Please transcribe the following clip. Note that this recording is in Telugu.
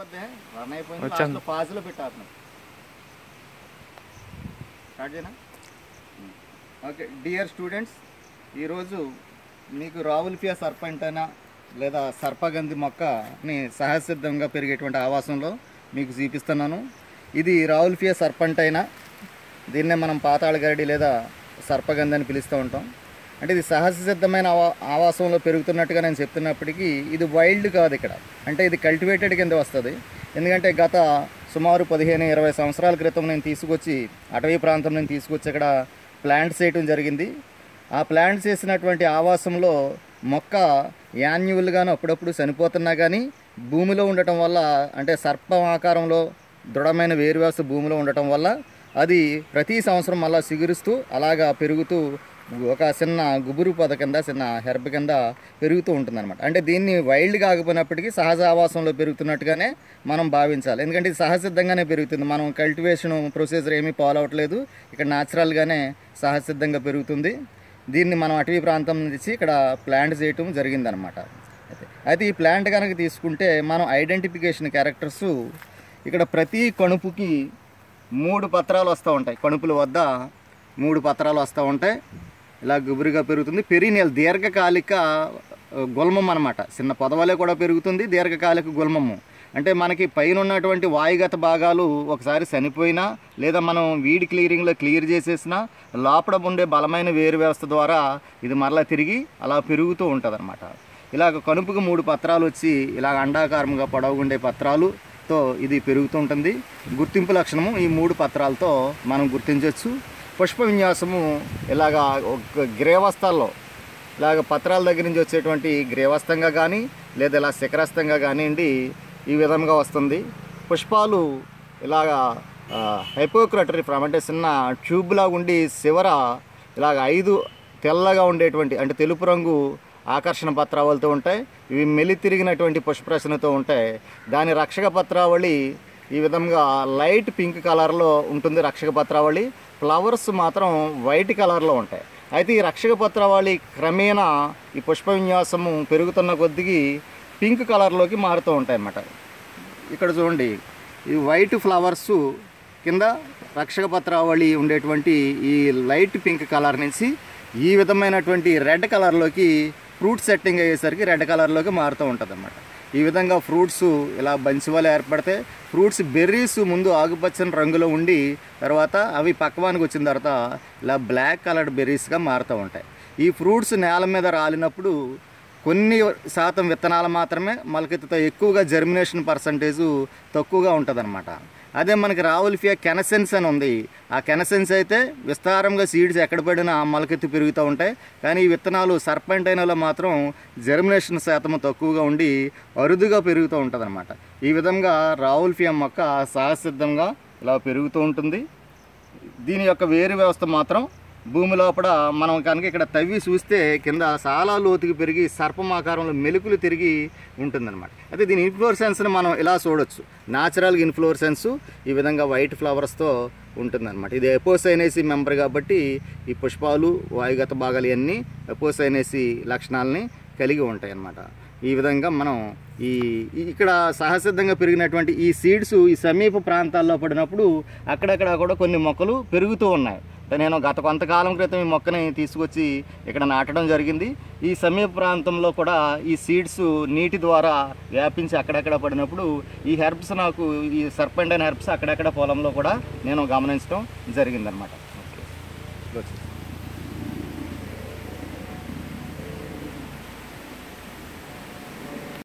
అయిపోద్ది రన్ అయిపోయింది వచ్చాను. లాస్ట్లో పాజ్లో పెట్టేస్తున్నాం స్టార్ట్ చేయనా ఓకే డియర్ స్టూడెంట్స్ ఈరోజు మీకు రావుల్ఫియా సర్పంటైనా లేదా సర్పగంధి మొక్కని సహజసిద్ధంగా పెరిగేటువంటి ఆవాసంలో మీకు చూపిస్తున్నాను ఇది రావుల్ఫియా సర్పంటైనా దీన్నే మనం పాతాళగరడి లేదా సర్పగంధి అని పిలుస్తూ ఉంటాం అంటే ఇది సహజ సిద్ధమైన ఆవా ఆవాసంలో పెరుగుతున్నట్టుగా నేను చెప్తున్నప్పటికీ ఇది వైల్డ్ కాదు ఇక్కడ అంటే ఇది కల్టివేటెడ్ కింద వస్తుంది ఎందుకంటే గత సుమారు పదిహేను ఇరవై సంవత్సరాల క్రితం నేను తీసుకొచ్చి అటవీ ప్రాంతం నేను తీసుకొచ్చి ఇక్కడ ప్లాంట్స్ చేయటం జరిగింది ఆ ప్లాంట్ చేసినటువంటి ఆవాసంలో మొక్క యాన్యువల్గాను అప్పుడప్పుడు చనిపోతున్నా కానీ భూమిలో ఉండటం వల్ల అంటే సర్పం ఆకారంలో దృఢమైన వేరు వ్యవస్థ భూమిలో ఉండటం వల్ల అది ప్రతి సంవత్సరం మళ్ళా చిగురుస్తూ అలాగా పెరుగుతూ ఒక చిన్న గుబురు పొద కింద చిన్న హెర్బ్ కింద పెరుగుతూ ఉంటుందన్నమాట అంటే దీన్ని వైల్డ్ కాకపోయినప్పటికీ సహజ ఆవాసంలో పెరుగుతున్నట్టుగానే మనం భావించాలి ఎందుకంటే ఇది సహజసిద్ధంగానే పెరుగుతుంది మనం కల్టివేషన్ ప్రొసీజర్ ఏమీ ఫాలో అవ్వట్లేదు ఇక్కడ న్యాచురల్గానే సహజసిద్ధంగా పెరుగుతుంది దీన్ని మనం అటవీ ప్రాంతం నుంచి ఇక్కడ ప్లాంట్ చేయటం జరిగిందనమాట అయితే అయితే ఈ ప్లాంట్ కనుక తీసుకుంటే మనం ఐడెంటిఫికేషన్ క్యారెక్టర్స్ ఇక్కడ ప్రతి కణుపుకి మూడు పత్రాలు వస్తూ ఉంటాయి కణుపుల వద్ద మూడు పత్రాలు వస్తూ ఉంటాయి ఇలా గుబురుగా పెరుగుతుంది పెరినియల్ దీర్ఘకాలిక ఆ, గుల్మం అనమాట చిన్న పొదవలే కూడా పెరుగుతుంది దీర్ఘకాలిక గుల్మము అంటే మనకి పైన ఉన్నటువంటి వాయుగత భాగాలు ఒకసారి చనిపోయినా లేదా మనం వీడి క్లియరింగ్లో క్లియర్ చేసేసినా లోపల ఉండే బలమైన వేరు వ్యవస్థ ద్వారా ఇది మరలా తిరిగి అలా పెరుగుతూ ఉంటుంది అనమాట ఇలాగ కనుపుకు మూడు పత్రాలు వచ్చి ఇలాగ అండాకారంగా పొడవుగుండే పత్రాలుతో ఇది పెరుగుతూ ఉంటుంది గుర్తింపు లక్షణము ఈ మూడు పత్రాలతో మనం గుర్తించవచ్చు పుష్ప విన్యాసము ఇలాగా ఒక గ్రేవస్థాల్లో ఇలాగ పత్రాల దగ్గర నుంచి వచ్చేటువంటి గ్రేవస్థంగా కానీ లేదా ఇలా శిఖరస్థంగా కానివ్వండి ఈ విధంగా వస్తుంది పుష్పాలు ఇలాగా హైపోక్రటరీ ఫ్రమ్ అంటే చిన్న ట్యూబ్లా ఉండి చివర ఇలాగ ఐదు తెల్లగా ఉండేటువంటి అంటే తెలుపు రంగు ఆకర్షణ పత్రావళితో ఉంటాయి ఇవి మెలి తిరిగినటువంటి పుష్పరచనతో ఉంటాయి దాని రక్షక పత్రావళి ఈ విధంగా లైట్ పింక్ కలర్లో ఉంటుంది రక్షక పత్రావళి ఫ్లవర్స్ మాత్రం వైట్ కలర్లో ఉంటాయి అయితే ఈ రక్షక పత్రావళి క్రమేణా ఈ పుష్ప విన్యాసము పెరుగుతున్న కొద్దికి పింక్ కలర్లోకి మారుతూ ఉంటాయి అన్నమాట ఇక్కడ చూడండి ఈ వైట్ ఫ్లవర్స్ కింద రక్షక పత్రావళి ఉండేటువంటి ఈ లైట్ పింక్ కలర్ నుంచి ఈ విధమైనటువంటి రెడ్ కలర్లోకి ఫ్రూట్ సెట్టింగ్ అయ్యేసరికి రెడ్ కలర్లోకి మారుతూ ఉంటుంది అన్నమాట ఈ విధంగా ఫ్రూట్స్ ఇలా బంచి వల్ల ఏర్పడితే ఫ్రూట్స్ బెర్రీస్ ముందు ఆకుపచ్చని రంగులో ఉండి తర్వాత అవి పక్వానికి వచ్చిన తర్వాత ఇలా బ్లాక్ కలర్డ్ బెర్రీస్గా మారుతూ ఉంటాయి ఈ ఫ్రూట్స్ నేల మీద రాలినప్పుడు కొన్ని శాతం విత్తనాలు మాత్రమే మొలకెత్తుతో ఎక్కువగా జర్మినేషన్ పర్సంటేజు తక్కువగా ఉంటుందన్నమాట అదే మనకి రావుల్ఫియా కెనసెన్స్ అని ఉంది ఆ కెనసెన్స్ అయితే విస్తారంగా సీడ్స్ ఎక్కడ పడినా మొలకెత్తి పెరుగుతూ ఉంటాయి కానీ ఈ విత్తనాలు సర్పెంటైనలో మాత్రం జర్మినేషన్ శాతం తక్కువగా ఉండి అరుదుగా పెరుగుతూ ఉంటుంది ఈ విధంగా రావుల్ఫియా మొక్క సహసిద్ధంగా ఇలా పెరుగుతూ ఉంటుంది దీని యొక్క వేరు వ్యవస్థ మాత్రం భూమి లోపల మనం కనుక ఇక్కడ తవ్వి చూస్తే కింద చాలా లోతుకి పెరిగి సర్పమాకారంలో మెలుకులు తిరిగి ఉంటుందన్నమాట అయితే దీని ఇన్ఫ్లోరసెన్స్ని మనం ఇలా చూడొచ్చు న్యాచురల్గా ఇన్ఫ్లోరసెన్స్ ఈ విధంగా వైట్ ఫ్లవర్స్తో ఉంటుందన్నమాట ఇది ఎపోసైనేసి మెంబర్ కాబట్టి ఈ పుష్పాలు వాయుగత భాగాలు ఇవన్నీ ఎపోసైనేసి లక్షణాలని కలిగి ఉంటాయి అన్నమాట ఈ విధంగా మనం ఈ ఈ- ఇక్కడ సహసిద్ధంగా పెరిగినటువంటి ఈ సీడ్స్ ఈ సమీప ప్రాంతాల్లో పడినప్పుడు అక్కడక్కడ కూడా కొన్ని మొక్కలు పెరుగుతూ ఉన్నాయి అంటే నేను గత కొంతకాలం క్రితం ఈ మొక్కని తీసుకొచ్చి ఇక్కడ నాటడం జరిగింది ఈ సమీప ప్రాంతంలో కూడా ఈ సీడ్స్ నీటి ద్వారా వ్యాపించి అక్కడక్కడ పడినప్పుడు ఈ హెర్బ్స్ నాకు ఈ సర్పెంట్ అయిన హెర్బ్స్ అక్కడక్కడ పొలంలో కూడా నేను గమనించడం జరిగిందనమాట ఓకే